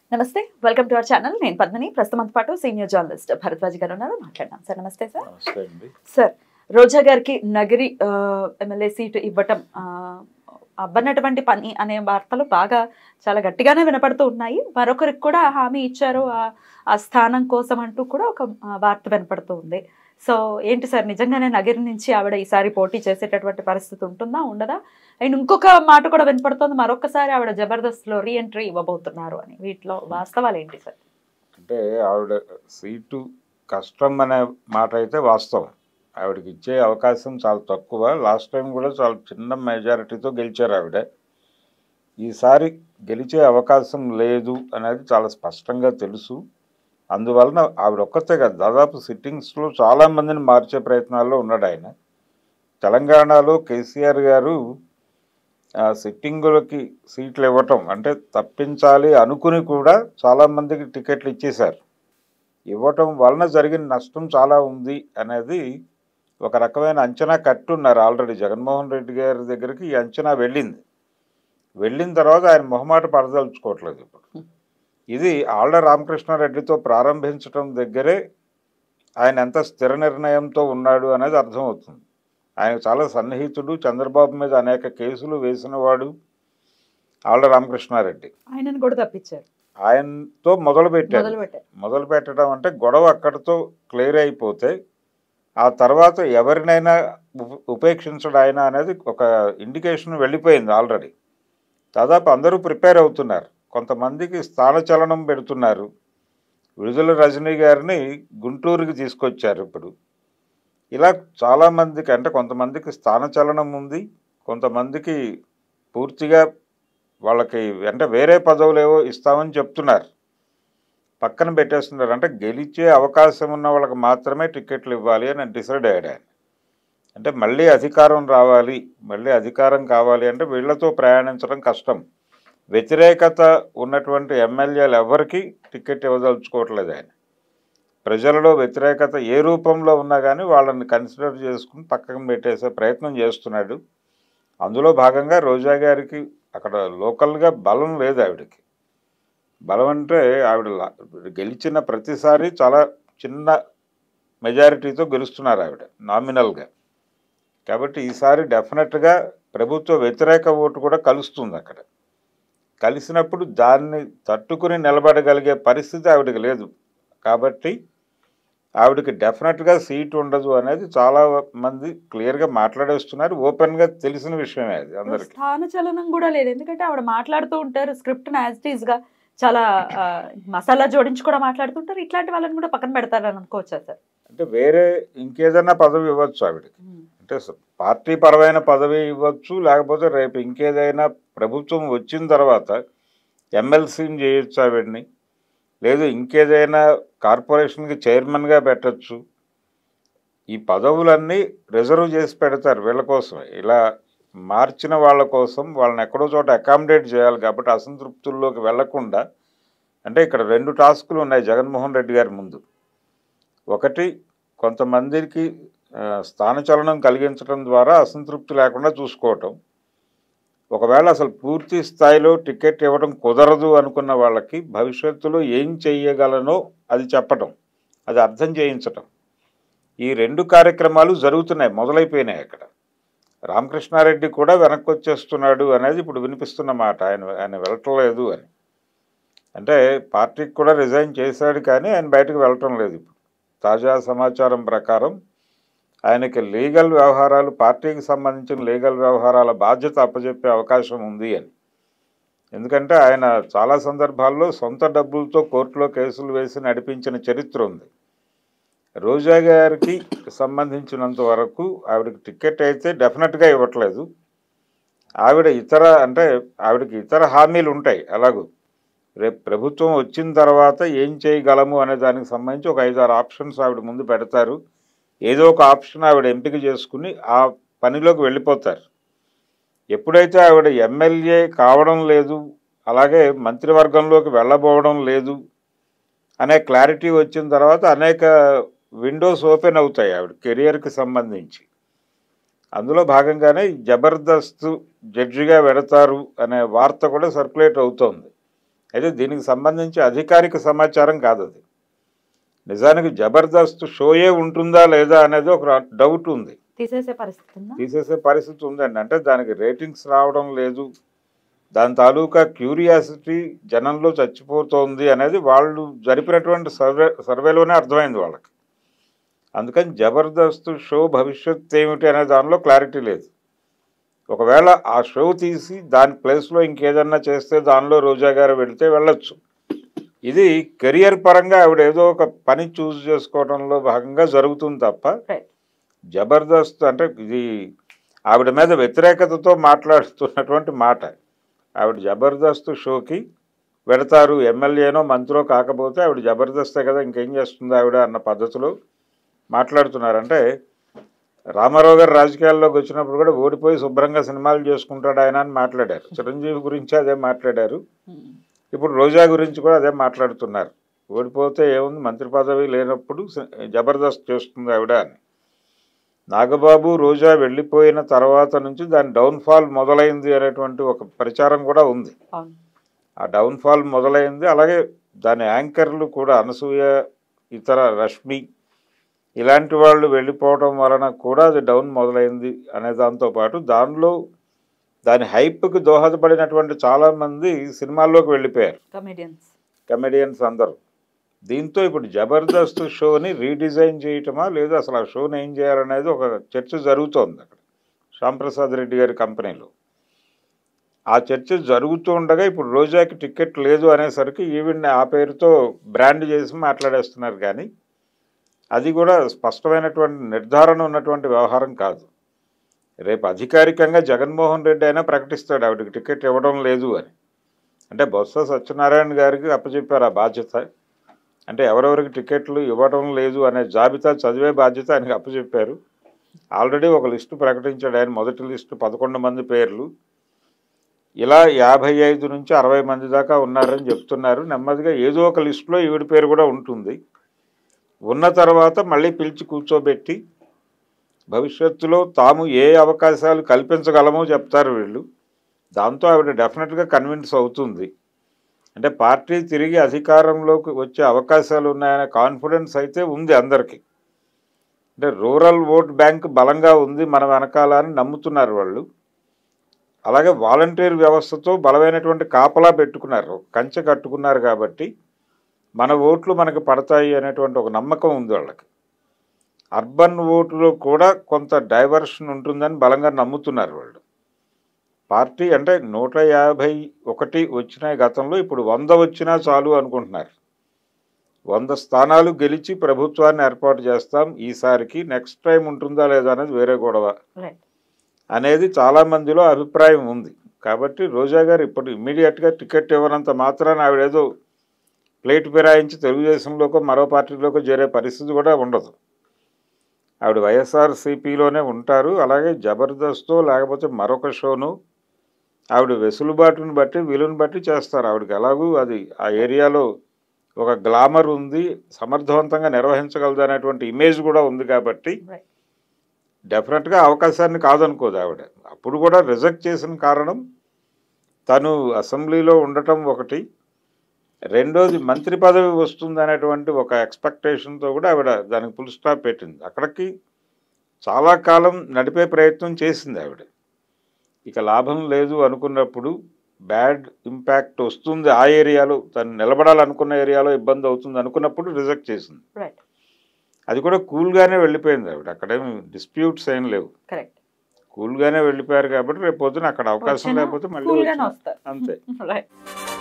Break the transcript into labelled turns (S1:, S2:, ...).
S1: నమస్తే welcome to our channel నేను పద్మని ప్రస్తుతం పాటు సీనియర్ జర్నలిస్ట్ భరద్వాజ్ గారు ఉన్నారు మాట్లాడదాం సార్ నమస్తే సార్
S2: నమస్తే అండి
S1: సార్ రోజా గారికి నగరి ఆ, ఎమ్మెల్యే సీటు ఇవ్వటం ఆ, అవ్వనటువంటి పని అనే వార్తలు బాగా చాలా గట్టిగానే వినపడుతూ ఉన్నాయి మరొకరికి కూడా హామీ ఇచ్చారు ఆ- ఆ స్థానం కోసం అంటూ కూడా ఒక ఆ, వార్త వినపడుతూ ఉంది సో ఏంటి సార్ నిజంగానే నగరి నుంచి ఆవిడ ఈసారి పోటీ చేసేటటువంటి పరిస్థితి ఉంటుందా ఉండదా అండ్ ఇంకొక మాట కూడా వినపడుతోంది మరొకసారి ఆవిడ జబర్దస్త్లో రీఎంట్రీ ఇవ్వబోతున్నారు అని వీటిలో వాస్తవాలు ఏంటి సార్
S2: అంటే ఆవిడ సీటు కష్టం అనే మాట అయితే వాస్తవం ఆవిడకి ఇచ్చే అవకాశం చాలా తక్కువ లాస్ట్ టైం కూడా చాలా చిన్న మెజారిటీతో గెలిచారు ఆవిడ ఈసారి గెలిచే అవకాశం లేదు అనేది చాలా స్పష్టంగా తెలుసు అందువలన ఆవిడ ఒక్కతే కాదు దాదాపు సిట్టింగ్స్లో చాలామందిని మార్చే ప్రయత్నాల్లో ఉన్నాడు ఆయన తెలంగాణలో కేసీఆర్ గారు ఆ, సిట్టింగులకి సీట్లు ఇవ్వటం అంటే తప్పించాలి అనుకుని కూడా చాలామందికి టికెట్లు ఇచ్చేశారు ఇవ్వటం వలన జరిగిన నష్టం చాలా ఉంది అనేది ఒక రకమైన అంచనా కట్టున్నారు ఆల్రెడీ జగన్మోహన్ రెడ్డి గారి దగ్గరికి ఈ అంచనా వెళ్ళింది వెళ్ళిన తర్వాత ఆయన మొహమాట పడదలుచుకోవట్లేదు ఇప్పుడు ఇది ఆళ్ల రామకృష్ణారెడ్డితో ప్రారంభించడం దగ్గరే ఆయన ఎంత స్థిర నిర్ణయంతో ఉన్నాడు అనేది అర్థమవుతుంది ఆయన చాలా సన్నిహితుడు చంద్రబాబు మీద అనేక కేసులు వేసినవాడు ఆళ్ల రామకృష్ణారెడ్డి
S1: ఆయనను కూడా తప్పించారు
S2: ఆయనతో మొదలు పెట్టారు
S1: మొదలు పెట్టారు
S2: మొదలు పెట్టడం అంటే గొడవ అక్కడితో క్లియర్ అయిపోతే ఆ తర్వాత ఎవరినైనా ఉప- ఉపేక్షించడం ఆయన అనేది ఒక ఇండికేషన్ వెళ్ళిపోయింది ఆల్రెడీ దాదాపు అందరూ ప్రిపేర్ అవుతున్నారు కొంతమందికి స్థానచలనం పెడుతున్నారు విడుదల రజనీ గారిని గుంటూరుకి తీసుకొచ్చారు ఇప్పుడు ఇలా చాలామందికి అంటే కొంతమందికి స్థానచలనం ఉంది కొంతమందికి పూర్తిగా వాళ్ళకి అంటే వేరే పదవులేవో ఇస్తామని చెప్తున్నారు పక్కన పెట్టేస్తున్నారు అంటే గెలిచే అవకాశం ఉన్న వాళ్ళకి మాత్రమే టికెట్లు ఇవ్వాలి అని డిసైడ్ అయ్యాడు ఆయన అంటే మళ్ళీ అధికారం రావాలి మళ్ళీ అధికారం కావాలి అంటే వీళ్ళతో ప్రయాణించడం కష్టం వ్యతిరేకత ఉన్నటువంటి ఎమ్మెల్యేలు ఎవరికి టికెట్ ఇవ్వదలుచుకోవట్లేదు ఆయన ప్రజలలో వ్యతిరేకత ఏ రూపంలో ఉన్నా కానీ వాళ్ళని కన్సిడర్ చేసుకుని పక్కన పెట్టేసే ప్రయత్నం చేస్తున్నాడు అందులో భాగంగా రోజా గారికి అక్కడ లోకల్గా బలం లేదు ఆవిడకి బలం అంటే ఆవిడ లా- గెలిచిన ప్రతిసారి చాలా చిన్న మెజారిటీతో గెలుస్తున్నారు ఆవిడ నామినల్గా కాబట్టి ఈసారి డెఫినెట్గా ప్రభుత్వ వ్యతిరేక ఓటు కూడా కలుస్తుంది అక్కడ కలిసినప్పుడు దాన్ని తట్టుకుని నిలబడగలిగే పరిస్థితి ఆవిడకి లేదు కాబట్టి ఆవిడకి డెఫినెట్గా సీట్ ఉండదు అనేది చాలా మంది క్లియర్గా మాట్లాడేస్తున్నారు ఓపెన్గా తెలిసిన విషయమే అది అందరికీ
S1: స్థాన చలనం కూడా లేదు ఎందుకంటే ఆవిడ మాట్లాడుతూ ఉంటారు స్క్రిప్ట్ యాజ్ గా చాలా ఆ, మసాలా జోడించి కూడా మాట్లాడుతుంటారు ఇట్లాంటి వాళ్ళని కూడా పక్కన పెడతారని అనుకోవచ్చా సార్
S2: అంటే వేరే ఇంకేదైనా పదవి ఇవ్వచ్చు ఆవిడకి అంటే స- పార్టీ పరమైన పదవి ఇవ్వచ్చు లేకపోతే రేపు ఇంకేదైనా ప్రభుత్వం వచ్చిన తర్వాత ఎమ్మెల్సీని చేయొచ్చు ఆవిడ్ని లేదు ఇంకేదైనా కార్పొరేషన్కి చైర్మన్గా పెట్టచ్చు ఈ పదవులన్నీ రిజర్వ్ చేసి పెడతారు వీళ్ళ కోసమే ఇలా మార్చిన వాళ్ళ కోసం వాళ్ళని ఎక్కడో చోట అకామిడేట్ చేయాలి కాబట్టి అసంతృప్తుల్లోకి వెళ్లకుండా అంటే ఇక్కడ రెండు టాస్కులు ఉన్నాయి జగన్మోహన్ రెడ్డి గారి ముందు ఒకటి కొంతమందికి ఆ, స్థానచలనం కలిగించడం ద్వారా అసంతృప్తి లేకుండా చూసుకోవటం ఒకవేళ అసలు పూర్తి స్థాయిలో టికెట్ ఇవ్వడం కుదరదు అనుకున్న వాళ్ళకి భవిష్యత్తులో ఏం చెయ్యగలనో అది చెప్పటం అది అర్థం చేయించటం ఈ రెండు కార్యక్రమాలు జరుగుతున్నాయి మొదలైపోయినాయి అక్కడ రామకృష్ణారెడ్డి కూడా వెనక్కి వచ్చేస్తున్నాడు అనేది ఇప్పుడు వినిపిస్తున్న మాట ఆయన ఆయన వెళ్ళట్లేదు అని అంటే పార్టీకి కూడా రిజైన్ చేశాడు కానీ ఆయన బయటకు వెళ్ళటం లేదు ఇప్పుడు తాజా సమాచారం ప్రకారం ఆయనకి లీగల్ వ్యవహారాలు పార్టీకి సంబంధించిన లీగల్ వ్యవహారాల బాధ్యత అప్పచెప్పే అవకాశం ఉంది అని ఎందుకంటే ఆయన చాలా సందర్భాల్లో సొంత డబ్బులతో కోర్టులో కేసులు వేసి నడిపించిన చరిత్ర ఉంది రోజా గారికి సంబంధించినంత వరకు ఆవిడకి టికెట్ అయితే డెఫినెట్గా ఇవ్వట్లేదు ఆవిడ ఇతర అంటే ఆవిడకి ఇతర హామీలు ఉంటాయి అలాగూ రేపు ప్రభుత్వం వచ్చిన తర్వాత ఏం చేయగలము అనే దానికి సంబంధించి ఒక ఐదారు ఆప్షన్స్ ఆవిడ ముందు పెడతారు ఏదో ఒక ఆప్షన్ ఆవిడ ఎంపిక చేసుకుని ఆ పనిలోకి వెళ్ళిపోతారు ఎప్పుడైతే ఆవిడ ఎమ్మెల్యే కావడం లేదు అలాగే మంత్రివర్గంలోకి వెళ్ళబోవడం లేదు అనే క్లారిటీ వచ్చిన తర్వాత అనేక విండోస్ ఓపెన్ అవుతాయి ఆవిడ కెరియర్కి సంబంధించి అందులో భాగంగానే ఈ జబర్దస్త్ జడ్జిగా వెడతారు అనే వార్త కూడా సర్క్యులేట్ అవుతోంది అయితే దీనికి సంబంధించి అధికారిక సమాచారం కాదు అది నిజానికి జబర్దస్త్ షోయే ఉంటుందా లేదా అనేది ఒక డౌట్ ఉంది
S1: తీసేసే పరిస్థితి ఉందా
S2: తీసేసే పరిస్థితి ఉందండి అంటే దానికి రేటింగ్స్ రావడం లేదు దాని తాలూకా క్యూరియాసిటీ జనంలో చచ్చిపోతోంది అనేది వాళ్ళు జరిపినటువంటి సర్వే సర్వేలోనే అర్థమైంది వాళ్ళకి అందుకని జబర్దస్త్ షో భవిష్యత్ ఏమిటి అనే దానిలో క్లారిటీ లేదు ఒకవేళ ఆ షో తీసి దాని ప్లేస్లో ఇంకేదన్నా చేస్తే దానిలో రోజా గారు వెళితే వెళ్ళొచ్చు ఇది కెరియర్ పరంగా ఆవిడ ఏదో ఒక పని చూస్ చేసుకోవడంలో భాగంగా జరుగుతుంది తప్ప
S1: రైట్
S2: జబర్దస్త్ అంటే ఇది ఆవిడ మీద వ్యతిరేకతతో మాట్లాడుతున్నటువంటి మాట ఆవిడ జబర్దస్త్ షోకి వెడతారు ఎమ్మెల్యేనో మంత్రో కాకపోతే ఆవిడ జబర్దస్తే కదా ఇంకేం చేస్తుంది ఆవిడ అన్న పద్ధతిలో మాట్లాడుతున్నారంటే రామారావు గారు రాజకీయాల్లోకి వచ్చినప్పుడు కూడా ఓడిపోయి శుభ్రంగా సినిమాలు చేసుకుంటాడు ఆయన అని మాట్లాడారు చిరంజీవి గురించి అదే మాట్లాడారు ఇప్పుడు రోజా గురించి కూడా అదే మాట్లాడుతున్నారు ఓడిపోతే ఏముంది మంత్రి పదవి లేనప్పుడు స- జబర్దస్త్ చేస్తుంది ఆవిడ అని నాగబాబు రోజా వెళ్ళిపోయిన తర్వాత నుంచి దాని డౌన్ఫాల్ మొదలైంది అనేటువంటి ఒక ప్రచారం కూడా ఉంది
S1: అవును
S2: ఆ డౌన్ఫాల్ మొదలైంది అలాగే దాని యాంకర్లు కూడా అనసూయ ఇతర రష్మి ఇలాంటి వాళ్ళు వెళ్ళిపోవడం వలన కూడా అది డౌన్ మొదలైంది అనే దాంతో పాటు దానిలో దాని హైప్కి దోహదపడినటువంటి చాలామంది సినిమాల్లోకి వెళ్ళిపోయారు
S1: కమెడియన్స్
S2: కమెడియన్స్ అందరూ దీంతో ఇప్పుడు జబర్దస్త్ షోని రీడిజైన్ చేయటమా లేదా అసలు ఆ షోని ఏం చేయాలనేది ఒక చర్చ జరుగుతోంది అక్కడ శ్యాంప్రసాద్ రెడ్డి గారి కంపెనీలో ఆ చర్చ జరుగుతూ ఉండగా ఇప్పుడు రోజాకి టికెట్ లేదు అనేసరికి ఈవిడ్ని ఆ పేరుతో బ్రాండ్ చేసి మాట్లాడేస్తున్నారు కానీ అది కూడా స్పష్టమైనటువంటి నిర్ధారణ ఉన్నటువంటి వ్యవహారం కాదు రేపు అధికారికంగా జగన్మోహన్ రెడ్డి అయినా ప్రకటిస్తాడు ఆవిడకి టికెట్ ఇవ్వడం లేదు అని అంటే బొత్స సత్యనారాయణ గారికి అప్పచెప్పారు ఆ బాధ్యత అంటే ఎవరెవరికి టికెట్లు ఇవ్వడం లేదు అనే జాబితా చదివే బాధ్యత ఆయనకి అప్పచెప్పారు ఆల్రెడీ ఒక లిస్టు ప్రకటించాడు ఆయన మొదటి లిస్టు పదకొండు మంది పేర్లు ఇలా యాభై ఐదు నుంచి అరవై మంది దాకా ఉన్నారని చెప్తున్నారు నెమ్మదిగా ఏదో ఒక లిస్టులో ఈవిడ పేరు కూడా ఉంటుంది ఉన్న తర్వాత మళ్ళీ పిలిచి కూర్చోబెట్టి భవిష్యత్తులో తాము ఏ అవకాశాలు కల్పించగలమో చెప్తారు వీళ్ళు దాంతో ఆవిడ డెఫినెట్గా కన్విన్స్ అవుతుంది అంటే పార్టీ తిరిగి అధికారంలోకి వచ్చే అవకాశాలు ఉన్నాయనే కాన్ఫిడెన్స్ అయితే ఉంది అందరికీ అంటే రూరల్ ఓట్ బ్యాంక్ బలంగా ఉంది మన వెనకాల అని నమ్ముతున్నారు వాళ్ళు అలాగే వాలంటీర్ వ్యవస్థతో బలమైనటువంటి కాపలా పెట్టుకున్నారు కంచె కట్టుకున్నారు కాబట్టి మన ఓట్లు మనకు పడతాయి అనేటువంటి ఒక నమ్మకం ఉంది వాళ్ళకి అర్బన్ ఓటులో కూడా కొంత డైవర్షన్ ఉంటుందని బలంగా నమ్ముతున్నారు వాళ్ళు పార్టీ అంటే నూట యాభై ఒకటి వచ్చినాయి గతంలో ఇప్పుడు వంద వచ్చినా చాలు అనుకుంటున్నారు వంద స్థానాలు గెలిచి ప్రభుత్వాన్ని ఏర్పాటు చేస్తాం ఈసారికి నెక్స్ట్ టైం ఉంటుందా లేదా అనేది వేరే గొడవ
S1: రైట్
S2: అనేది చాలా మందిలో అభిప్రాయం ఉంది కాబట్టి రోజా గారు ఇప్పుడు ఇమ్మీడియట్గా టికెట్ ఇవ్వనంత మాత్రాన ఆవిడేదో ప్లేట్ ఫిరాయించి తెలుగుదేశంలోకో మరో పార్టీలోకో చేరే పరిస్థితి కూడా ఉండదు ఆవిడ వైఎస్ఆర్సీపీలోనే ఉంటారు అలాగే జబర్దస్తో లేకపోతే మరొక షోను ఆవిడ వెసులుబాటుని బట్టి విలువను బట్టి చేస్తారు ఆవిడకి ఎలాగూ అది ఆ ఏరియాలో ఒక గ్లామర్ ఉంది సమర్థవంతంగా నిర్వహించగలదు అనేటువంటి ఇమేజ్ కూడా ఉంది కాబట్టి
S1: రైట్
S2: డెఫినెట్గా అవకాశాన్ని కాదనుకోదు ఆవిడ అప్పుడు కూడా రిజెక్ట్ చేసిన కారణం తను అసెంబ్లీలో ఉండటం ఒకటి రెండోది మంత్రి పదవి వస్తుంది అనేటువంటి ఒక ఎక్స్పెక్టేషన్తో కూడా ఆవిడ దానికి ఫుల్ స్టాప్ పెట్టింది అక్కడికి చాలా కాలం నడిపే ప్రయత్నం చేసింది ఆవిడ ఇక లాభం లేదు అనుకున్నప్పుడు బ్యాడ్ ఇంపాక్ట్ వస్తుంది ఆ ఏరియాలో తను నిలబడాలనుకున్న ఏరియాలో ఇబ్బంది అవుతుంది అనుకున్నప్పుడు రిజెక్ట్ చేసింది
S1: రైట్
S2: అది కూడా కూల్గానే వెళ్ళిపోయింది ఆవిడ అక్కడేమి డిస్ప్యూట్స్ ఏం లేవు
S1: కరెక్ట్
S2: కూల్గానే వెళ్ళిపోయారు కాబట్టి రేపు పొద్దున అక్కడ అవకాశం
S1: వచ్చినా
S2: లేకపోతే మళ్ళీ
S1: కూల్ గానే
S2: వచ్చినా
S1: వస్తారు
S2: అంతే
S1: రైట్